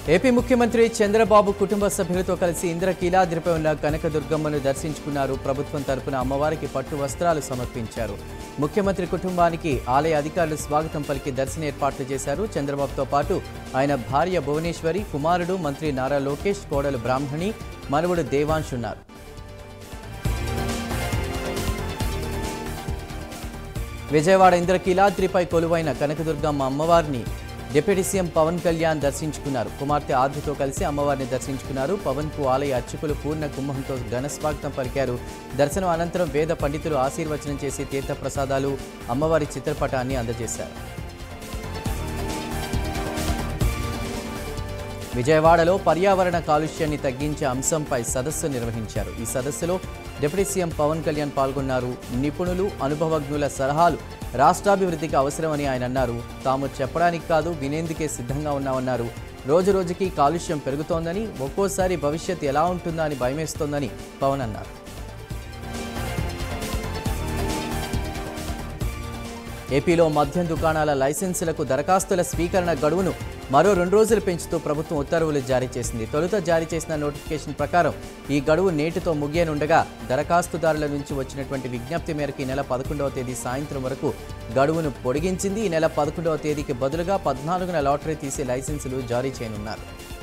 AP ముఖ్యమంత్రి చంద్రబాబు కుటుంబ సభ్యులతో కలిసి ఇంద్రకీలాద్రిపై ఉన్న కనకదుర్గమ్మను దర్శించుకున్నారు ప్రభుత్వం తరపున అమ్మవారికి పట్టు వస్త్రాలు సమర్పించారు ముఖ్యమంత్రి కుటుంబానికి ఆలయ అధికారులు స్వాగతం పలికి దర్శన ఏర్పాట్లు చేశారు చంద్రబాబుతో పాటు ఆయన భార్య భువనేశ్వరి కుమారుడు మంత్రి నారా లోకేష్ కోడలు బ్రాహ్మణి మనవుడు దేవాంశ్ ఉన్నారు విజయవాడ ఇంద్రకీలాద్రిపై కొలువైన కనకదుర్గమ్మ అమ్మవారిని డిప్యూటీ సీఎం పవన్ కళ్యాణ్ దర్శించుకున్నారు కుమార్తె ఆద్యతో కలిసి అమ్మవారిని దర్శించుకున్నారు పవన్ కు ఆలయ అర్చకులు పూర్ణ కుంభంతో ఘన స్వాగతం పలికారు దర్శనం అనంతరం వేద పండితులు ఆశీర్వచనం చేసి తీర్థప్రసాదాలు అమ్మవారి చిత్రపటాన్ని అందజేశారు విజయవాడలో పర్యావరణ కాలుష్యాన్ని తగ్గించే అంశంపై సదస్సు నిర్వహించారు ఈ సదస్సులో డిప్యూటీ సీఎం పవన్ కళ్యాణ్ పాల్గొన్నారు నిపుణులు అనుభవజ్ఞుల సలహాలు రాష్ట్రాభివృద్ధికి అవసరమని ఆయన అన్నారు తాము చెప్పడానికి కాదు వినేందుకే సిద్ధంగా ఉన్నామన్నారు రోజు రోజుకి కాలుష్యం పెరుగుతోందని ఒక్కోసారి భవిష్యత్ ఎలా ఉంటుందా అని భయమేస్తోందని పవన్ అన్నారు ఏపీలో మద్యం దుకాణాల లైసెన్సులకు దరఖాస్తుల స్వీకరణ గడువును మరో రెండు రోజులు పెంచుతూ ప్రభుత్వం ఉత్తర్వులు జారీ చేసింది తొలుత జారీ చేసిన నోటిఫికేషన్ ప్రకారం ఈ గడువు నేటితో ముగియనుండగా దరఖాస్తుదారుల నుంచి వచ్చినటువంటి విజ్ఞప్తి మేరకు ఈ నెల పదకొండవ తేదీ సాయంత్రం వరకు గడువును పొడిగించింది ఈ నెల పదకొండవ తేదీకి బదులుగా పద్నాలుగున లాటరీ తీసి లైసెన్సులు జారీ చేయనున్నారు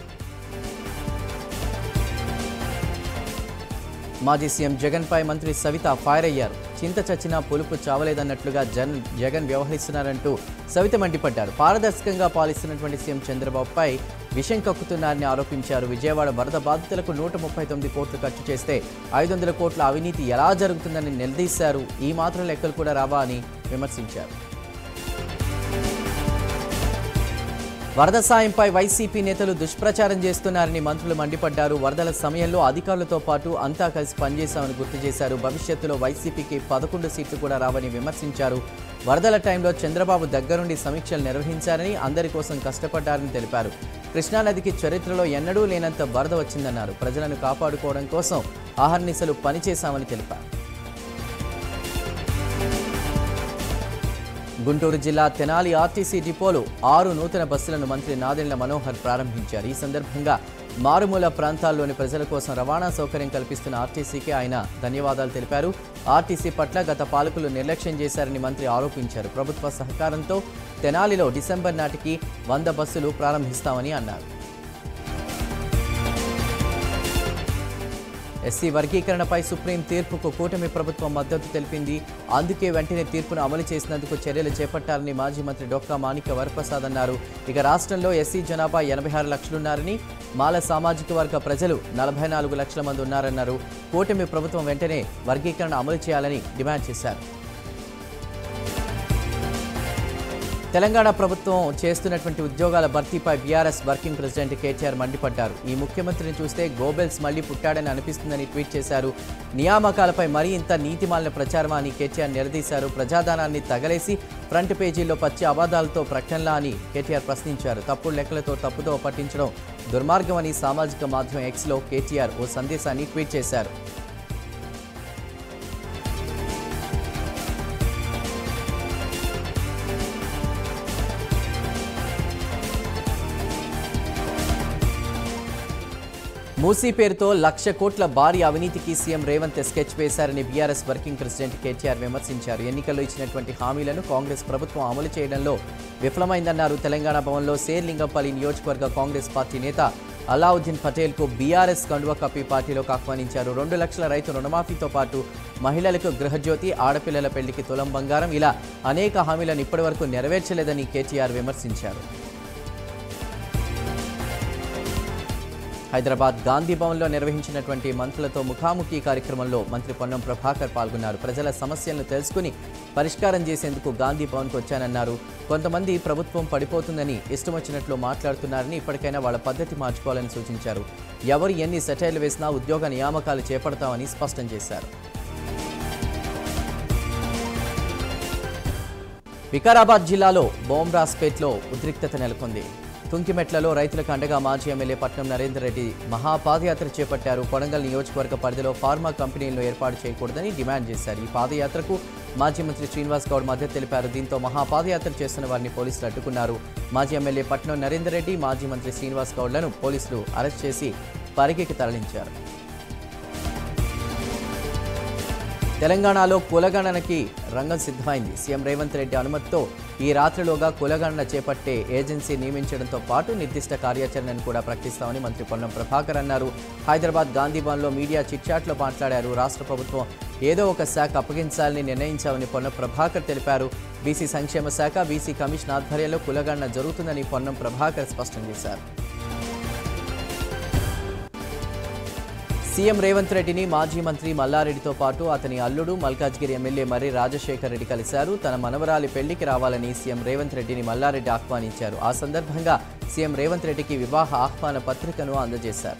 మాజీ సీఎం జగన్పై మంత్రి సవిత ఫైర్ అయ్యారు చింత చచ్చినా పులుపు చావలేదన్నట్లుగా జన్ జగన్ వ్యవహరిస్తున్నారంటూ సవిత మండిపడ్డారు పారదర్శకంగా పాలిస్తున్నటువంటి సీఎం చంద్రబాబుపై విషం కక్కుతున్నారని ఆరోపించారు విజయవాడ వరద బాధితులకు నూట ముప్పై తొమ్మిది కోట్లు ఖర్చు చేస్తే ఐదు వందల కోట్ల అవినీతి ఎలా జరుగుతుందని నిలదీశారు ఈ మాత్రం లెక్కలు కూడా రావా అని విమర్శించారు వరద సాయంపై వైసీపీ నేతలు దుష్ప్రచారం చేస్తున్నారని మంత్రులు మండిపడ్డారు వరదల సమయంలో అధికారులతో పాటు అంతా కలిసి పనిచేశామని గుర్తు చేశారు భవిష్యత్తులో వైసీపీకి పదకొండు సీట్లు కూడా రావని విమర్శించారు వరదల టైంలో చంద్రబాబు దగ్గరుండి సమీక్షలు నిర్వహించారని అందరి కోసం కష్టపడ్డారని తెలిపారు కృష్ణానదికి చరిత్రలో ఎన్నడూ లేనంత వరద వచ్చిందన్నారు ప్రజలను కాపాడుకోవడం కోసం ఆహర్నిశలు పనిచేశామని తెలిపారు గుంటూరు జిల్లా తెనాలి ఆర్టీసీ డిపోలో ఆరు నూతన బస్సులను మంత్రి నాదెండ్ల మనోహర్ ప్రారంభించారు ఈ సందర్భంగా మారుమూల ప్రాంతాల్లోని ప్రజల కోసం రవాణా సౌకర్యం కల్పిస్తున్న ఆర్టీసీకి ఆయన ధన్యవాదాలు తెలిపారు ఆర్టీసీ పట్ల గత పాలకులు నిర్లక్ష్యం చేశారని మంత్రి ఆరోపించారు ప్రభుత్వ సహకారంతో తెనాలిలో డిసెంబర్ నాటికి వంద బస్సులు ప్రారంభిస్తామని అన్నారు ఎస్సీ వర్గీకరణపై సుప్రీం తీర్పుకు కూటమి ప్రభుత్వం మద్దతు తెలిపింది అందుకే వెంటనే తీర్పును అమలు చేసినందుకు చర్యలు చేపట్టాలని మాజీ మంత్రి డొక్కా మాణిక్య వరప్రసాద్ అన్నారు ఇక రాష్ట్రంలో ఎస్సీ జనాభా ఎనభై ఆరు లక్షలున్నారని మాల సామాజిక వర్గ ప్రజలు నలభై నాలుగు లక్షల మంది ఉన్నారన్నారు కూటమి ప్రభుత్వం వెంటనే వర్గీకరణ అమలు చేయాలని డిమాండ్ చేశారు తెలంగాణ ప్రభుత్వం చేస్తున్నటువంటి ఉద్యోగాల భర్తీపై బీఆర్ఎస్ వర్కింగ్ ప్రెసిడెంట్ కేటీఆర్ మండిపడ్డారు ఈ ముఖ్యమంత్రిని చూస్తే గోబెల్స్ మళ్లీ పుట్టాడని అనిపిస్తుందని ట్వీట్ చేశారు నియామకాలపై మరీ ఇంత నీతిమాలిన ప్రచారమా అని కేటీఆర్ నిలదీశారు ప్రజాదానాన్ని తగలేసి ఫ్రంట్ పేజీల్లో పచ్చి అబద్ధాలతో ప్రకటనలా అని కేటీఆర్ ప్రశ్నించారు తప్పుడు లెక్కలతో తప్పుదో పట్టించడం దుర్మార్గమని సామాజిక మాధ్యమం ఎక్స్లో కేటీఆర్ ఓ సందేశాన్ని ట్వీట్ చేశారు మూసీ పేరుతో లక్ష కోట్ల భారీ అవినీతికి సీఎం రేవంత్ స్కెచ్ వేశారని బీఆర్ఎస్ వర్కింగ్ ప్రెసిడెంట్ కేటీఆర్ విమర్శించారు ఎన్నికల్లో ఇచ్చినటువంటి హామీలను కాంగ్రెస్ ప్రభుత్వం అమలు చేయడంలో విఫలమైందన్నారు తెలంగాణ భవన్లో శేర్లింగంపల్లి నియోజకవర్గ కాంగ్రెస్ పార్టీ నేత అలావుద్దీన్ పటేల్కు బీఆర్ఎస్ కండువ కప్పి పార్టీలోకి ఆహ్వానించారు రెండు లక్షల రైతు రుణమాఫీతో పాటు మహిళలకు గృహజ్యోతి ఆడపిల్లల పెళ్లికి తులం బంగారం ఇలా అనేక హామీలను ఇప్పటివరకు నెరవేర్చలేదని కేటీఆర్ విమర్శించారు హైదరాబాద్ గాంధీ భవన్లో నిర్వహించినటువంటి మంత్రులతో ముఖాముఖి కార్యక్రమంలో మంత్రి పొన్నం ప్రభాకర్ పాల్గొన్నారు ప్రజల సమస్యలను తెలుసుకుని పరిష్కారం చేసేందుకు గాంధీ భవన్కు వచ్చానన్నారు కొంతమంది ప్రభుత్వం పడిపోతుందని ఇష్టం వచ్చినట్లు మాట్లాడుతున్నారని ఇప్పటికైనా వాళ్ళ పద్ధతి మార్చుకోవాలని సూచించారు ఎవరు ఎన్ని సెటైర్లు వేసినా ఉద్యోగ నియామకాలు చేపడతామని స్పష్టం చేశారు వికారాబాద్ జిల్లాలో బోమ్రాస్పేట్లో ఉద్రిక్తత నెలకొంది తుంకిమెట్లలో రైతులకు అండగా మాజీ ఎమ్మెల్యే పట్నం నరేందర్ రెడ్డి మహాపాదయాత్ర చేపట్టారు కొడంగల్ నియోజకవర్గ పరిధిలో ఫార్మా కంపెనీలను ఏర్పాటు చేయకూడదని డిమాండ్ చేశారు ఈ పాదయాత్రకు మాజీ మంత్రి శ్రీనివాస్ గౌడ్ మద్దతు తెలిపారు దీంతో మహాపాదయాత్ర చేస్తున్న వారిని పోలీసులు అడ్డుకున్నారు మాజీ ఎమ్మెల్యే పట్నం నరేందర్ రెడ్డి మాజీ మంత్రి శ్రీనివాస్ గౌడ్లను పోలీసులు అరెస్ట్ చేసి పరిగికి తరలించారు తెలంగాణలో కులగణనకి రంగం సిద్ధమైంది సీఎం రేవంత్ రెడ్డి అనుమతితో ఈ రాత్రిలోగా కులగణన చేపట్టే ఏజెన్సీ నియమించడంతో పాటు నిర్దిష్ట కార్యాచరణను కూడా ప్రకటిస్తామని మంత్రి పొన్నం ప్రభాకర్ అన్నారు హైదరాబాద్ గాంధీభవన్లో మీడియా చిట్చాట్లో మాట్లాడారు రాష్ట్ర ప్రభుత్వం ఏదో ఒక శాఖ అప్పగించాలని నిర్ణయించామని పొన్నం ప్రభాకర్ తెలిపారు బీసీ సంక్షేమ శాఖ బీసీ కమిషన్ ఆధ్వర్యంలో కులగణన జరుగుతుందని పొన్నం ప్రభాకర్ స్పష్టం చేశారు సీఎం రేవంత్ రెడ్డిని మాజీ మంత్రి మల్లారెడ్డితో పాటు అతని అల్లుడు మల్కాజ్గిరి ఎమ్మెల్యే మర్రి రాజశేఖర్ రెడ్డి కలిశారు తన మనవరాలి పెళ్లికి రావాలని సీఎం రేవంత్ రెడ్డిని మల్లారెడ్డి ఆహ్వానించారు ఆ సందర్భంగా సీఎం రేవంత్ రెడ్డికి వివాహ ఆహ్వాన పత్రికను అందజేశారు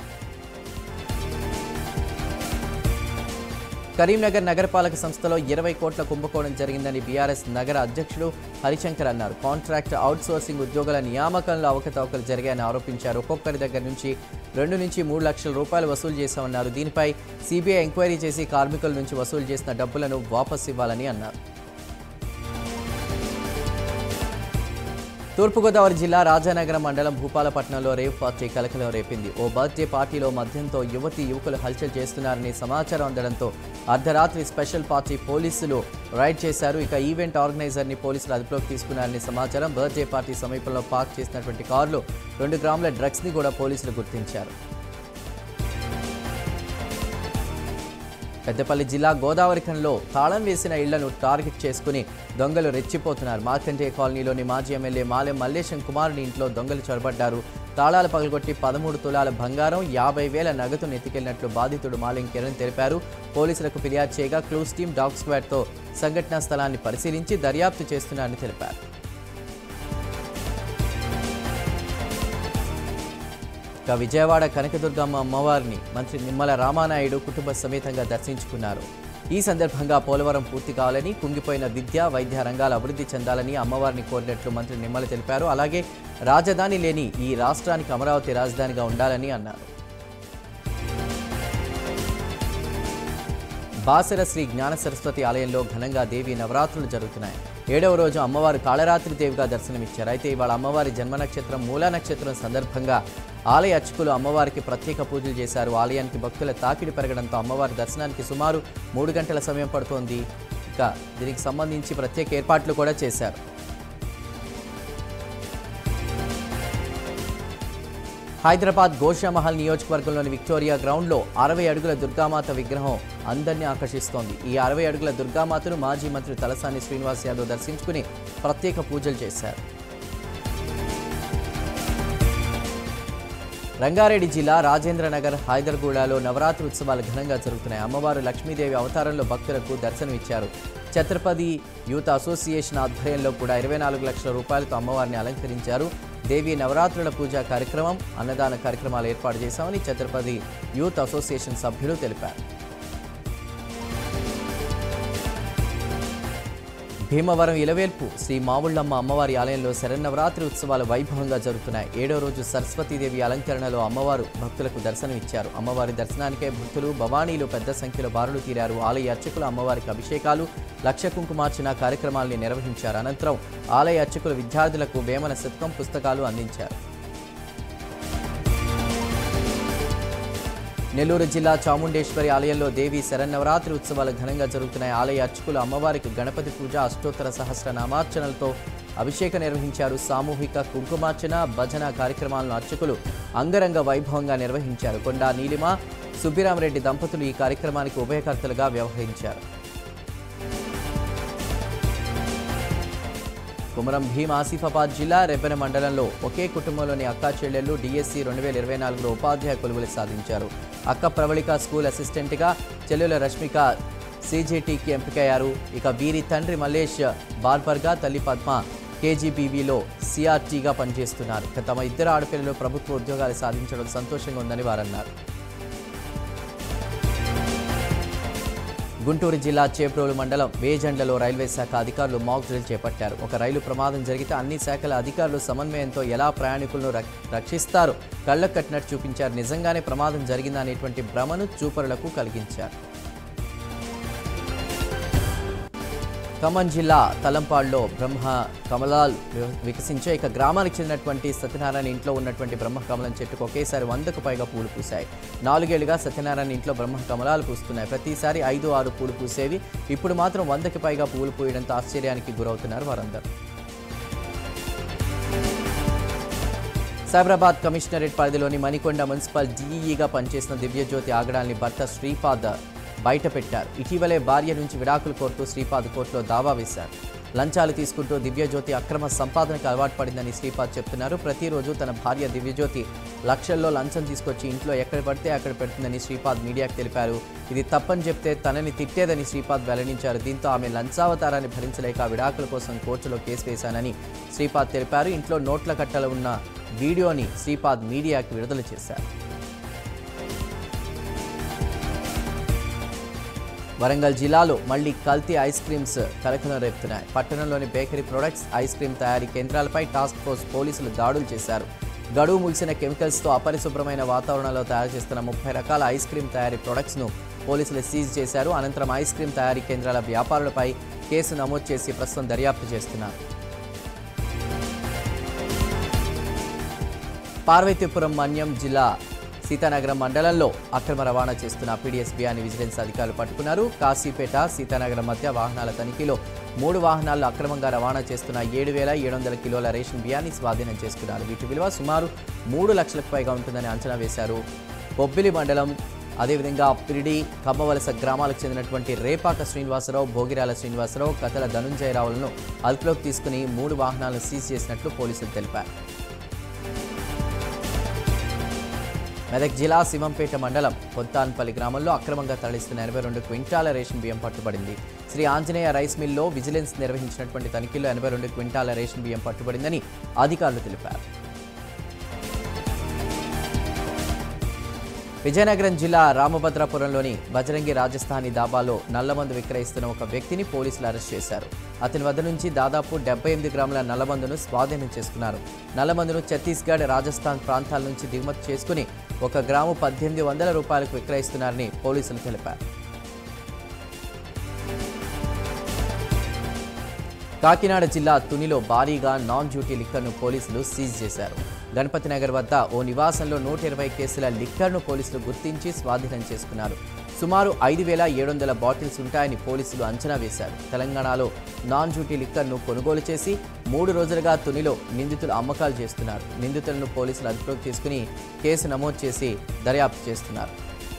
కరీంనగర్ నగరపాలక సంస్థలో ఇరవై కోట్ల కుంభకోణం జరిగిందని బీఆర్ఎస్ నగర అధ్యక్షుడు హరిశంకర్ అన్నారు కాంట్రాక్ట్ అవుట్సోర్సింగ్ ఉద్యోగుల నియామకంలో అవకతవకలు జరిగాయని ఆరోపించారు ఒక్కొక్కరి దగ్గర నుంచి రెండు నుంచి మూడు లక్షల రూపాయలు వసూలు చేశామన్నారు దీనిపై సిబిఐ ఎంక్వైరీ చేసి కార్మికుల నుంచి వసూలు చేసిన డబ్బులను వాపస్ ఇవ్వాలని అన్నారు తూర్పుగోదావరి జిల్లా రాజానగరం మండలం భూపాలపట్నంలో రేవ్ పార్టీ కలకలం రేపింది ఓ బర్త్డే పార్టీలో మద్యంతో యువతి యువకులు హల్చల్ చేస్తున్నారని సమాచారం అందడంతో అర్ధరాత్రి స్పెషల్ పార్టీ పోలీసులు రైడ్ చేశారు ఇక ఈవెంట్ ఆర్గనైజర్ని పోలీసులు అదుపులోకి తీసుకున్నారని సమాచారం బర్త్డే పార్టీ సమీపంలో పార్క్ చేసినటువంటి కారులో రెండు గ్రాముల డ్రగ్స్ని కూడా పోలీసులు గుర్తించారు పెద్దపల్లి జిల్లా గోదావరిఖంలో తాళం వేసిన ఇళ్లను టార్గెట్ చేసుకుని దొంగలు రెచ్చిపోతున్నారు మార్కండే కాలనీలోని మాజీ ఎమ్మెల్యే మాలెం మల్లేశం కుమారుని ఇంట్లో దొంగలు చొరబడ్డారు తాళాలు పగలగొట్టి పదమూడు తులాల బంగారం యాభై వేల నగదును ఎత్తుకెళ్లినట్లు బాధితుడు మాలెం కిరణ్ తెలిపారు పోలీసులకు ఫిర్యాదు చేయగా క్లూస్ టీమ్ డాగ్ స్క్వాడ్తో సంఘటనా స్థలాన్ని పరిశీలించి దర్యాప్తు చేస్తున్నారని తెలిపారు ఇక విజయవాడ కనకదుర్గమ్మ అమ్మవారిని మంత్రి నిమ్మల రామానాయుడు కుటుంబ సమేతంగా దర్శించుకున్నారు ఈ సందర్భంగా పోలవరం పూర్తి కావాలని కుంగిపోయిన విద్య వైద్య రంగాల అభివృద్ధి చెందాలని అమ్మవారిని కోరినట్లు మంత్రి నిమ్మల తెలిపారు అలాగే రాజధాని లేని ఈ రాష్ట్రానికి అమరావతి రాజధానిగా ఉండాలని అన్నారు బాసర శ్రీ జ్ఞాన సరస్వతి ఆలయంలో ఘనంగా దేవి నవరాత్రులు జరుగుతున్నాయి ఏడవ రోజు అమ్మవారు కాళరాత్రి దేవిగా దర్శనమిచ్చారు అయితే ఇవాళ అమ్మవారి జన్మ నక్షత్రం మూలా నక్షత్రం సందర్భంగా ఆలయ అర్చకులు అమ్మవారికి ప్రత్యేక పూజలు చేశారు ఆలయానికి భక్తుల తాకిడి పెరగడంతో అమ్మవారి దర్శనానికి సుమారు మూడు గంటల సమయం పడుతోంది ఇక దీనికి సంబంధించి ప్రత్యేక ఏర్పాట్లు కూడా చేశారు హైదరాబాద్ గోషామహల్ నియోజకవర్గంలోని విక్టోరియా గ్రౌండ్లో అరవై అడుగుల దుర్గామాత విగ్రహం అందరినీ ఆకర్షిస్తోంది ఈ అరవై అడుగుల దుర్గామాతను మాజీ మంత్రి తలసాని శ్రీనివాస్ యాదవ్ దర్శించుకుని ప్రత్యేక పూజలు చేశారు రంగారెడ్డి జిల్లా రాజేంద్రనగర్ హైదర్గూడలో నవరాత్రి ఉత్సవాలు ఘనంగా జరుగుతున్నాయి అమ్మవారు లక్ష్మీదేవి అవతారంలో భక్తులకు దర్శనమిచ్చారు ఛత్రపతి యూత్ అసోసియేషన్ ఆధ్వర్యంలో కూడా ఇరవై నాలుగు లక్షల రూపాయలతో అమ్మవారిని అలంకరించారు దేవి నవరాత్రుల పూజా కార్యక్రమం అన్నదాన కార్యక్రమాలు ఏర్పాటు చేశామని ఛత్రపతి యూత్ అసోసియేషన్ సభ్యులు తెలిపారు భీమవరం ఇలవేల్పు శ్రీ మావుళ్ళమ్మ అమ్మవారి ఆలయంలో శరన్నవరాత్రి ఉత్సవాలు వైభవంగా జరుగుతున్నాయి ఏడో రోజు సరస్వతీదేవి అలంకరణలో అమ్మవారు భక్తులకు దర్శనం ఇచ్చారు అమ్మవారి దర్శనానికే భక్తులు భవానీలు పెద్ద సంఖ్యలో బారులు తీరారు ఆలయ అర్చకులు అమ్మవారికి అభిషేకాలు లక్ష కుంకుమార్చన కార్యక్రమాల్ని నిర్వహించారు అనంతరం ఆలయ అర్చకులు విద్యార్థులకు వేమన శతకం పుస్తకాలు అందించారు నెల్లూరు జిల్లా చాముండేశ్వరి ఆలయంలో దేవి శరన్నవరాత్రి ఉత్సవాలు ఘనంగా జరుగుతున్నాయి ఆలయ అర్చకులు అమ్మవారికి గణపతి పూజ అష్టోత్తర సహస్ర నామార్చనలతో అభిషేకం నిర్వహించారు సామూహిక కుంకుమార్చన భజన కార్యక్రమాలను అర్చకులు అంగరంగ వైభవంగా నిర్వహించారు కొండా నీలిమ సుబ్బిరామరెడ్డి దంపతులు ఈ కార్యక్రమానికి ఉభయకర్తలుగా వ్యవహరించారు కుమరం భీం ఆసిఫాబాద్ జిల్లా రెబ్బెన మండలంలో ఒకే కుటుంబంలోని అక్కా చెల్లెళ్ళు డిఎస్సి రెండు వేల ఇరవై నాలుగులో ఉపాధ్యాయ కొలువులు సాధించారు అక్క ప్రవళిక స్కూల్ అసిస్టెంట్గా చెల్లెల రష్మిక సీజేటీకి ఎంపికయ్యారు ఇక వీరి తండ్రి మల్లేష్ బార్బర్గా తల్లి పద్మ కేజీబీవీలో సిఆర్టీగా పనిచేస్తున్నారు ఇక తమ ఇద్దరు ఆడపిల్లలు ప్రభుత్వ ఉద్యోగాలు సాధించడం సంతోషంగా ఉందని వారన్నారు గుంటూరు జిల్లా చేప్రోలు మండలం వేజండ్లలో రైల్వే శాఖ అధికారులు మాక్ డ్రిల్ చేపట్టారు ఒక రైలు ప్రమాదం జరిగితే అన్ని శాఖల అధికారులు సమన్వయంతో ఎలా ప్రయాణికులను రక్- రక్షిస్తారో కళ్ళకు కట్టినట్టు చూపించారు నిజంగానే ప్రమాదం జరిగిందా అనేటువంటి భ్రమను చూపరులకు కలిగించారు ఖమ్మం జిల్లా తలంపాడులో బ్రహ్మ కమలాలు వి- వికసించే ఇక గ్రామానికి చెందినటువంటి సత్యనారాయణ ఇంట్లో ఉన్నటువంటి బ్రహ్మ కమలం చెట్టుకు ఒకేసారి వందకు పైగా పూలు పూసాయి నాలుగేళ్లుగా సత్యనారాయణ ఇంట్లో బ్రహ్మ కమలాలు పూస్తున్నాయి ప్రతిసారి ఐదు ఆరు పూలు పూసేవి ఇప్పుడు మాత్రం వందకి పైగా పూలు పూయడంతో ఆశ్చర్యానికి గురవుతున్నారు వారందరూ సైబరాబాద్ కమిషనరేట్ పరిధిలోని మణికొండ మున్సిపల్ డీఈగా పనిచేసిన దివ్యజ్యోతి ఆగడాల్ని భర్త శ్రీపాద్ బయట పెట్టారు ఇటీవలే భార్య నుంచి విడాకులు కోరుతూ శ్రీపాద్ కోర్టులో దావా వేశారు లంచాలు తీసుకుంటూ దివ్యజ్యోతి అక్రమ సంపాదనకు అలవాటు పడిందని శ్రీపాద్ చెప్తున్నారు ప్రతిరోజు తన భార్య దివ్యజ్యోతి లక్షల్లో లంచం తీసుకొచ్చి ఇంట్లో ఎక్కడ పడితే అక్కడ పెడుతుందని శ్రీపాద్ మీడియాకు తెలిపారు ఇది తప్పని చెప్తే తనని తిట్టేదని శ్రీపాద్ వెల్లడించారు దీంతో ఆమె లంచావతారాన్ని భరించలేక విడాకుల కోసం కోర్టులో కేసు వేశానని శ్రీపాద్ తెలిపారు ఇంట్లో నోట్ల కట్టలు ఉన్న వీడియోని శ్రీపాద్ మీడియాకి విడుదల చేశారు వరంగల్ జిల్లాలో మళ్లీ కల్తీ ఐస్ క్రీమ్స్ కలకలం రేపుతున్నాయి పట్టణంలోని బేకరీ ప్రొడక్ట్స్ ఐస్ క్రీమ్ తయారీ కేంద్రాలపై టాస్క్ ఫోర్స్ పోలీసులు దాడులు చేశారు గడువు ముగిసిన కెమికల్స్తో అపరిశుభ్రమైన వాతావరణంలో తయారు చేస్తున్న ముప్పై రకాల ఐస్ క్రీమ్ తయారీ ప్రొడక్ట్స్ను పోలీసులు సీజ్ చేశారు అనంతరం ఐస్ క్రీమ్ తయారీ కేంద్రాల వ్యాపారులపై కేసు నమోదు చేసి ప్రస్తుతం దర్యాప్తు చేస్తున్నారు పార్వతీపురం మన్యం జిల్లా సీతానగరం మండలంలో అక్రమ రవాణా చేస్తున్న పీడీఎస్ బియాని విజిలెన్స్ అధికారులు పట్టుకున్నారు కాశీపేట సీతానగరం మధ్య వాహనాల తనిఖీలో మూడు వాహనాల్లో అక్రమంగా రవాణా చేస్తున్న ఏడు వేల ఏడు వందల కిలోల రేషన్ బియ్యాన్ని స్వాధీనం చేసుకున్నారు వీటి విలువ సుమారు మూడు లక్షలకు పైగా ఉంటుందని అంచనా వేశారు బొబ్బిలి మండలం అదేవిధంగా పిరిడి కమ్మవలస గ్రామాలకు చెందినటువంటి రేపాక శ్రీనివాసరావు భోగిరాల శ్రీనివాసరావు కథల ధనుంజయరావులను అదుపులోకి తీసుకుని మూడు వాహనాలను సీజ్ చేసినట్లు పోలీసులు తెలిపారు మెదక్ జిల్లా శివంపేట మండలం పొత్తాన్పల్లి గ్రామంలో అక్రమంగా తరలిస్తున్న ఎనభై రెండు క్వింటాల రేషన్ బియ్యం పట్టుబడింది శ్రీ ఆంజనేయ రైస్ మిల్లో విజిలెన్స్ నిర్వహించినటువంటి తనిఖీలో ఎనభై రెండు క్వింటాల రేషన్ బియ్యం పట్టుబడిందని అధికారులు తెలిపారు విజయనగరం జిల్లా రామభద్రాపురంలోని బజరంగి రాజస్థానీ దాబాలో నల్లమందు విక్రయిస్తున్న ఒక వ్యక్తిని పోలీసులు అరెస్ట్ చేశారు అతని వద్ద నుంచి దాదాపు డెబ్బై ఎనిమిది గ్రాముల నల్లమందును స్వాధీనం చేసుకున్నారు నల్లమందును ఛత్తీస్గఢ్ రాజస్థాన్ ప్రాంతాల నుంచి దిగుమతి చేసుకుని ఒక గ్రాము పద్దెనిమిది వందల రూపాయలకు విక్రయిస్తున్నారని పోలీసులు తెలిపారు కాకినాడ జిల్లా తునిలో భారీగా నాన్ డ్యూటీ లిక్కర్ను పోలీసులు సీజ్ చేశారు గణపతి నగర్ వద్ద ఓ నివాసంలో నూట ఇరవై కేసుల లిక్కర్ను పోలీసులు గుర్తించి స్వాధీనం చేసుకున్నారు సుమారు ఐదు వేల ఏడు వందల బాటిల్స్ ఉంటాయని పోలీసులు అంచనా వేశారు తెలంగాణలో నాన్ డ్యూటీ లిక్కర్ను కొనుగోలు చేసి మూడు రోజులుగా తునిలో నిందితులు అమ్మకాలు చేస్తున్నారు నిందితులను పోలీసులు అదుపులోకి తీసుకుని కేసు నమోదు చేసి దర్యాప్తు చేస్తున్నారు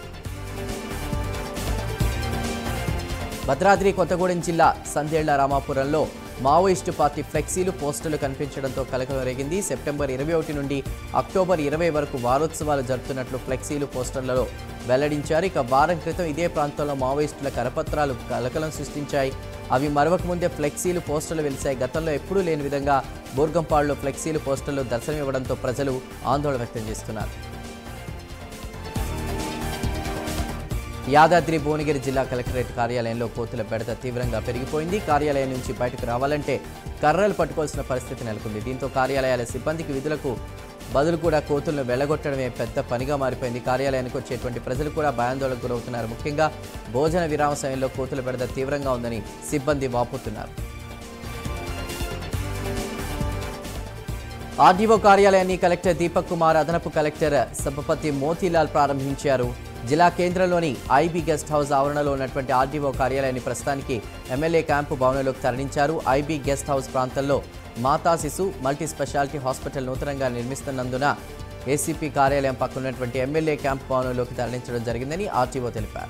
భద్రాద్రి కొత్తగూడెం జిల్లా సందేళ్ల రామాపురంలో మావోయిస్టు పార్టీ ఫ్లెక్సీలు పోస్టులు కనిపించడంతో కలకలం రేగింది సెప్టెంబర్ ఇరవై ఒకటి నుండి అక్టోబర్ ఇరవై వరకు వారోత్సవాలు జరుపుతున్నట్లు ఫ్లెక్సీలు పోస్టర్లలో వెల్లడించారు ఇక వారం క్రితం ఇదే ప్రాంతంలో మావోయిస్టుల కరపత్రాలు కలకలం సృష్టించాయి అవి మరవక ముందే ఫ్లెక్సీలు పోస్టర్లు వెలిశాయి గతంలో ఎప్పుడూ లేని విధంగా బూర్గంపాడులో ఫ్లెక్సీలు పోస్టర్లు దర్శనమివ్వడంతో ప్రజలు ఆందోళన వ్యక్తం చేస్తున్నారు యాదాద్రి భువనగిరి జిల్లా కలెక్టరేట్ కార్యాలయంలో కోతుల బెడత తీవ్రంగా పెరిగిపోయింది కార్యాలయం నుంచి బయటకు రావాలంటే కర్రలు పట్టుకోవాల్సిన పరిస్థితి నెలకొంది దీంతో కార్యాలయాల సిబ్బందికి విధులకు బదులు కూడా కోతులను వెళ్ళగొట్టడమే పెద్ద పనిగా మారిపోయింది కార్యాలయానికి వచ్చేటువంటి ప్రజలు కూడా భయాందోళనకు గురవుతున్నారు ముఖ్యంగా భోజన విరామ సమయంలో కోతుల బెడత తీవ్రంగా ఉందని సిబ్బంది వాపోతున్నారు ఆర్డీఓ కార్యాలయాన్ని కలెక్టర్ దీపక్ కుమార్ అదనపు కలెక్టర్ సభపతి మోతీలాల్ ప్రారంభించారు జిల్లా కేంద్రంలోని ఐబీ గెస్ట్ హౌస్ ఆవరణలో ఉన్నటువంటి ఆర్డీఓ కార్యాలయాన్ని ప్రస్తుతానికి ఎమ్మెల్యే క్యాంపు భవనంలోకి తరలించారు ఐబీ గెస్ట్ హౌస్ ప్రాంతంలో మాతా శిశు మల్టీ స్పెషాలిటీ హాస్పిటల్ నూతనంగా నిర్మిస్తున్నందున ఏసీపీ కార్యాలయం పక్కన ఉన్నటువంటి ఎమ్మెల్యే క్యాంపు భవనంలోకి తరలించడం జరిగిందని ఆర్టీఓ తెలిపారు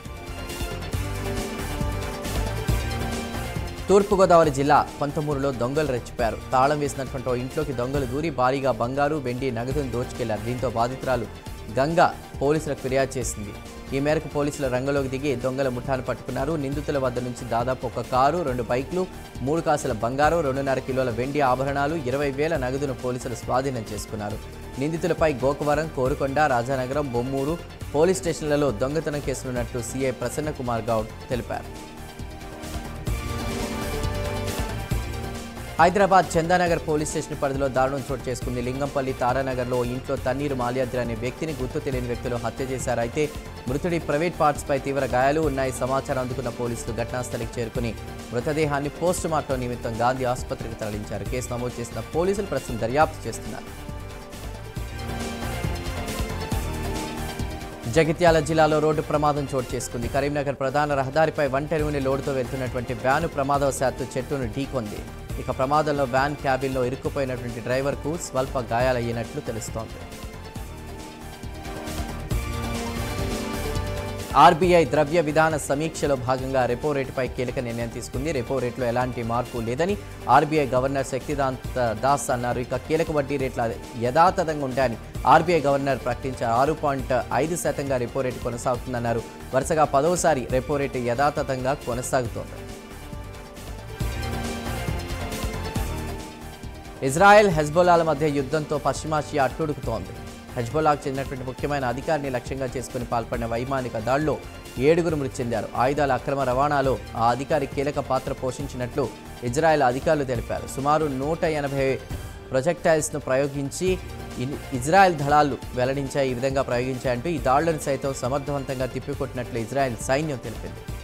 తూర్పుగోదావరి జిల్లా కొంతమూరులో దొంగలు రెచ్చిపారు తాళం వేసినటువంటి ఓ ఇంట్లోకి దొంగలు దూరి భారీగా బంగారు వెండి నగదును దోచుకెళ్లారు దీంతో బాధితురాలు గంగ పోలీసులకు ఫిర్యాదు చేసింది ఈ మేరకు పోలీసులు రంగంలోకి దిగి దొంగల ముఠాను పట్టుకున్నారు నిందితుల వద్ద నుంచి దాదాపు ఒక కారు రెండు బైక్లు మూడు కాసుల బంగారం రెండున్నర కిలోల వెండి ఆభరణాలు ఇరవై వేల నగదును పోలీసులు స్వాధీనం చేసుకున్నారు నిందితులపై గోకవరం కోరుకొండ రాజానగరం బొమ్మూరు పోలీస్ స్టేషన్లలో దొంగతనం కేసులున్నట్లు సీఐ ప్రసన్న కుమార్ గౌడ్ తెలిపారు హైదరాబాద్ చందానగర్ పోలీస్ స్టేషన్ పరిధిలో దారుణం చోటు చేసుకుంది లింగంపల్లి తారానగర్లో ఓ ఇంట్లో తన్నీరు మాల్యాద్రి అనే వ్యక్తిని గుర్తు తెలియని వ్యక్తులు హత్య చేశారు అయితే మృతుడి ప్రైవేట్ పార్ట్స్పై తీవ్ర గాయాలు ఉన్నాయి సమాచారం అందుకున్న పోలీసులు ఘటనాస్థలికి చేరుకుని మృతదేహాన్ని పోస్ట్ మార్టం నిమిత్తం గాంధీ ఆసుపత్రికి తరలించారు కేసు నమోదు చేసిన పోలీసులు ప్రస్తుతం దర్యాప్తు చేస్తున్నారు జగిత్యాల జిల్లాలో రోడ్డు ప్రమాదం చోటు చేసుకుంది కరీంనగర్ ప్రధాన రహదారిపై వంటెరువుని లోడుతో వెళ్తున్నటువంటి వ్యాను ప్రమాదవశాత్తు చెట్టును ఢీకొంది ఇక ప్రమాదంలో వ్యాన్ క్యాబిన్లో ఇరుక్కుపోయినటువంటి డ్రైవర్కు స్వల్ప గాయాలయ్యినట్లు తెలుస్తోంది ఆర్బీఐ ద్రవ్య విధాన సమీక్షలో భాగంగా రెపో రేటుపై కీలక నిర్ణయం తీసుకుంది రెపో రేట్లో ఎలాంటి మార్పు లేదని ఆర్బీఐ గవర్నర్ శక్తికాంత్ దాస్ అన్నారు ఇక కీలక వడ్డీ రేట్ల యథాతథంగా ఉంటాయని ఆర్బీఐ గవర్నర్ ప్రకటించారు ఆరు పాయింట్ ఐదు శాతంగా రెపో రేటు కొనసాగుతుందన్నారు వరుసగా పదవసారి రెపో రేటు యథాతథంగా కొనసాగుతోంది ఇజ్రాయెల్ హెజ్బొలాల మధ్య యుద్ధంతో పశ్చిమాసియా అట్టుడుకుతోంది హెజ్బొలాకు చెందినటువంటి ముఖ్యమైన అధికారిని లక్ష్యంగా చేసుకుని పాల్పడిన వైమానిక దాడిలో ఏడుగురు మృతి చెందారు ఆయుధాల అక్రమ రవాణాలో ఆ అధికారి కీలక పాత్ర పోషించినట్లు ఇజ్రాయెల్ అధికారులు తెలిపారు సుమారు నూట ఎనభై ప్రొజెక్టైల్స్ను ప్రయోగించి ఇన్- ఇజ్రాయెల్ దళాలు వెల్లడించాయి ఈ విధంగా ప్రయోగించాయంటూ ఈ దాడులను సైతం సమర్థవంతంగా తిప్పికొట్టినట్లు ఇజ్రాయెల్ సైన్యం తెలిపింది